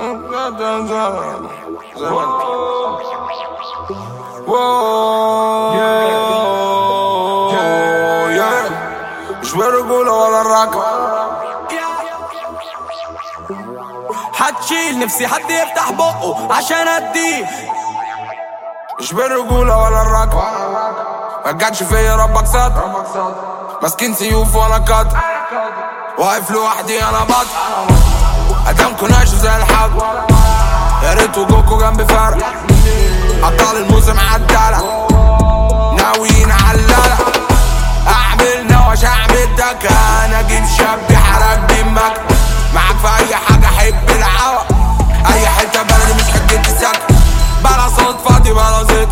مش برجولة ولا الركب هتشيل نفسي حد يفتح بقه عشان اديه مش بالرجولة ولا الركب ما جاتش فيا ربك ستر ماسكين سيوف وانا كات واقف لوحدي انا بط ادامكوا ناشف زي الحب يا ريت وجوكوا جنبي فرق ابطال الموسم عالدلع ناويين عاللالع اعمل نوش اعمل دكان اجيب شاب حرق دمك معاك في اي حاجه حب العوى اي حته بلدي مش حجتي سكن بلا صوت فاضي بلا زيت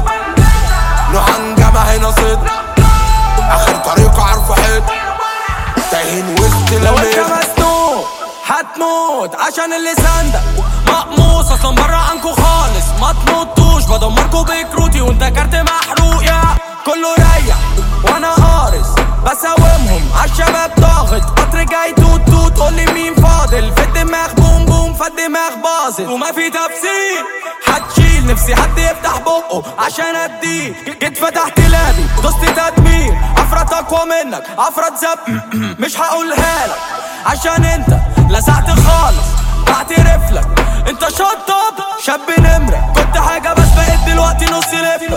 نحنجمة هنا صيد اخر طريق عارفه حيط تايهين وسط لو انت لميت مسنون هتموت عشان اللسان ده مقموص اصلا بره عنكو خالص ما تنطوش بدمركوا بكروتي وانت كارت محروق يا كله ريح وانا قارص بساومهم عالشباب ضاغط قطر جاي توت توت قولي مين فاضل في الدماغ بوم بوم فالدماغ باظت وما في تفسير هتشيل نفسي حد يفتح بقه عشان اديه جيت فتحت لابي دوست تدمير افرط اقوى منك افرط زب مش هقولها لك عشان انت لسعت خالص بعترف لك انت شطب شاب نمرة كنت حاجة بس بقيت دلوقتي نص لفة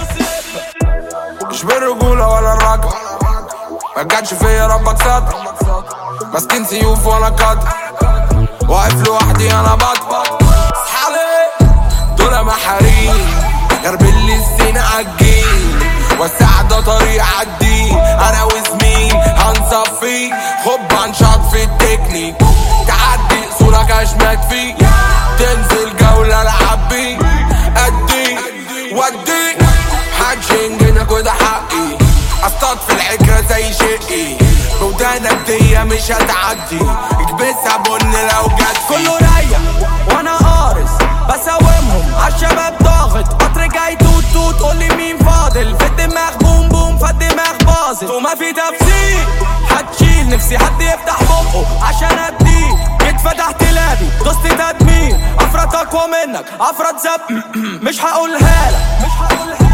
مش بالرجولة ولا الركب ما جاتش فيا ربك ستر ماسكين سيوف وانا كات واقف لوحدي انا بط اصحابي دول محاريم غرب اللي السين عالجيل وسع ده طريق عالدين انا وزميل هنصفيك خب هنشاط في التكنيك تعدي صورة كشمك فيك تنزل جولة العب بيك اديك وديك محدش ينجنك وده حقي اصطاد في العكرة زي شقي بودانك دي مش هتعدي اكبسها بن لو جت كله ريح وانا قارص بساومهم عالشباب ضاغط قطر جاي توت توت قولي مين فاضل في الدماغ بوم بوم فالدماغ باظت وما في تفسير هتشيل نفسي حد يفتح بقه عشان اديه جيت فتحت لابي دوست تدمير افرط اقوى منك افرط زب مش هقولها لك مش هقولها